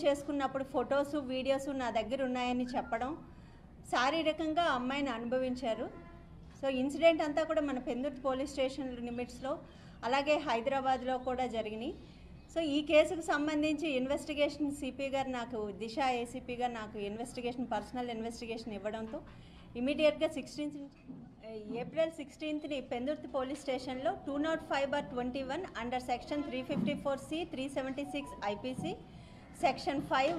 చేసుకున్నప్పుడు photos videos నా దగ్గర ఉన్నాయని చెప్పడం శారీరకంగా ఆ అమ్మాయిని అనుభవించారు సో ఇన్సిడెంట్ అంతా కూడా మన పెందుర్తి పోలీస్ స్టేషన్ లిమిట్స్లో అలాగే హైదరాబాద్లో కూడా జరిగినాయి సో ఈ కేసుకు సంబంధించి ఇన్వెస్టిగేషన్ సిపి గారు నాకు దిశ ఏసీపీ గారు నాకు ఇన్వెస్టిగేషన్ పర్సనల్ ఇన్వెస్టిగేషన్ ఇవ్వడంతో ఇమీడియట్గా సిక్స్టీన్త్ ఏప్రిల్ సిక్స్టీన్త్ని పెందుర్తి పోలీస్ స్టేషన్లో two not five bar twenty one under section three fifty four C three seventy six IPC section five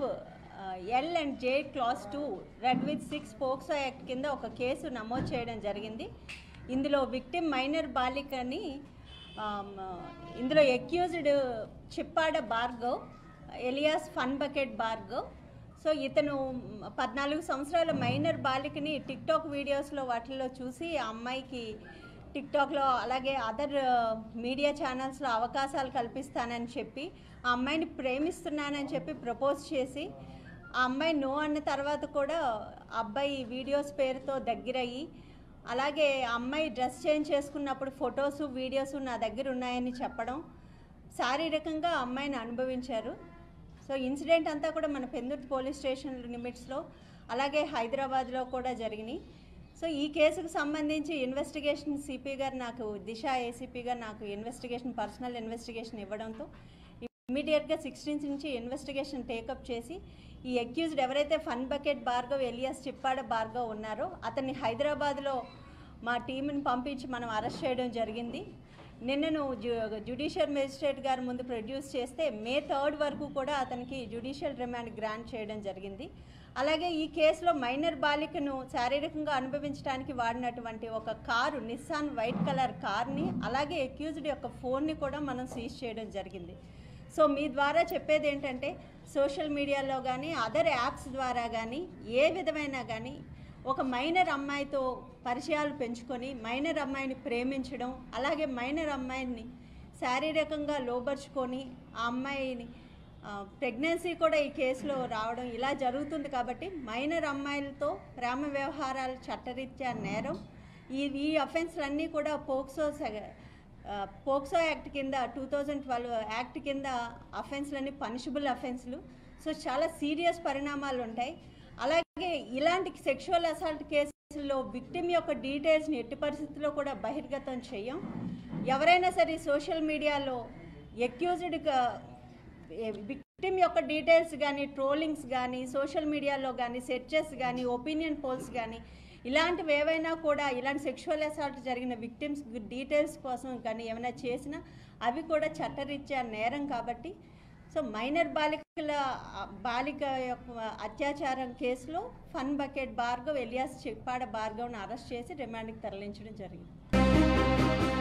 L and J class two read with six POCSO act కింద ఒక case నమోదు చేయడం జరిగింది ఇందులో victim minor బాలికని um, ఇందులో accused Chippada Bhargav alias fun bucket Bhargav so ఇతను పద్నాలుగు సంవత్సరాల మైనర్ బాలికని టిక్టాక్ వీడియోస్లో వాటిల్లో చూసి ఆ అమ్మాయికి టిక్టాక్లో అలాగే అదర్ మీడియా ఛానల్స్లో అవకాశాలు కల్పిస్తానని చెప్పి ఆ అమ్మాయిని ప్రేమిస్తున్నానని చెప్పి ప్రపోజ్ చేసి ఆ అమ్మాయి నో అన్న తర్వాత కూడా ఆ అబ్బాయి వీడియోస్ పేరుతో దగ్గరయ్యి అలాగే ఆ అమ్మాయి డ్రెస్ చేంజ్ చేసుకున్నప్పుడు ఫొటోస్ వీడియోస్ నా దగ్గర ఉన్నాయని చెప్పడం శారీరకంగా ఆ అమ్మాయిని అనుభవించారు సో ఇన్సిడెంట్ అంతా కూడా మన పెందుర్తి పోలీస్ స్టేషన్ లిమిట్స్లో అలాగే హైదరాబాద్లో కూడా జరిగినాయి సో ఈ కేసుకు సంబంధించి ఇన్వెస్టిగేషన్ సిపి గారు నాకు దిశ ఏసీపీ గారు నాకు ఇన్వెస్టిగేషన్ పర్సనల్ ఇన్వెస్టిగేషన్ ఇవ్వడంతో ఇమీడియట్గా సిక్స్టీన్త్ నుంచి ఇన్వెస్టిగేషన్ టేకప్ చేసి ఈ అక్యూజ్డ్ ఎవరైతే fun bucket Bhargav alias Chippada Bhargav ఉన్నారో అతన్ని హైదరాబాద్లో మా టీంని పంపించి మనం అరెస్ట్ చేయడం జరిగింది నిన్నను జు జ్యుడిషియల్ మేజిస్ట్రేట్ గారి ముందు ప్రొడ్యూస్ చేస్తే మే థర్డ్ వరకు కూడా అతనికి జ్యుడిషియల్ రిమాండ్ గ్రాంట్ చేయడం జరిగింది అలాగే ఈ కేసులో మైనర్ బాలికను శారీరకంగా అనుభవించడానికి వాడినటువంటి ఒక కారు నిస్సాన్ వైట్ కలర్ కార్ని అలాగే అక్యూజ్డ్ యొక్క ఫోన్ని కూడా మనం సీజ్ చేయడం జరిగింది సో మీ ద్వారా చెప్పేది ఏంటంటే సోషల్ మీడియాలో కానీ అదర్ యాప్స్ ద్వారా కానీ ఏ విధమైన కానీ ఒక మైనర్ అమ్మాయితో పరిచయాలు పెంచుకొని మైనర్ అమ్మాయిని ప్రేమించడం అలాగే మైనర్ అమ్మాయిని శారీరకంగా లోబర్చుకొని ఆ అమ్మాయిని ప్రెగ్నెన్సీ కూడా ఈ కేసులో రావడం ఇలా జరుగుతుంది కాబట్టి మైనర్ అమ్మాయిలతో ప్రేమ వ్యవహారాలు చట్టరీత్యా నేరం ఈ ఈ అఫెన్స్లన్నీ కూడా పోక్సో సెగ- ఆ, పోక్సో యాక్ట్ కింద టూ థౌజండ్ ట్వెల్వ్ యాక్ట్ కింద అఫెన్స్లన్నీ పనిషబుల్ అఫెన్స్లు సో చాలా సీరియస్ పరిణామాలు ఉంటాయి అలాగే ఇలాంటి సెక్షువల్ అసాల్ట్ కేసుల్లో విక్టిమ్ యొక్క డీటెయిల్స్ని ఎట్టి పరిస్థితుల్లో కూడా బహిర్గతం చేయం ఎవరైనా సరే సోషల్ మీడియాలో ఎక్యూజ్డ్గా విక్టిమ్ యొక్క డీటెయిల్స్ కానీ ట్రోలింగ్స్ కానీ సోషల్ మీడియాలో కానీ సెర్చెస్ కానీ ఒపీనియన్ పోల్స్ కానీ ఇలాంటివి ఏవైనా కూడా ఇలాంటి సెక్షువల్ అసాల్ట్ జరిగిన విక్టిమ్స్ డీటెయిల్స్ కోసం కానీ ఏమైనా చేసినా అవి కూడా చట్టరీత్యా నేరం కాబట్టి సో మైనర్ బాలికల బాలిక యొక్క అత్యాచారం కేసులో fun bucket Bhargav alias Chippada భార్గవ్ను అరెస్ట్ చేసి రిమాండ్కి తరలించడం జరిగింది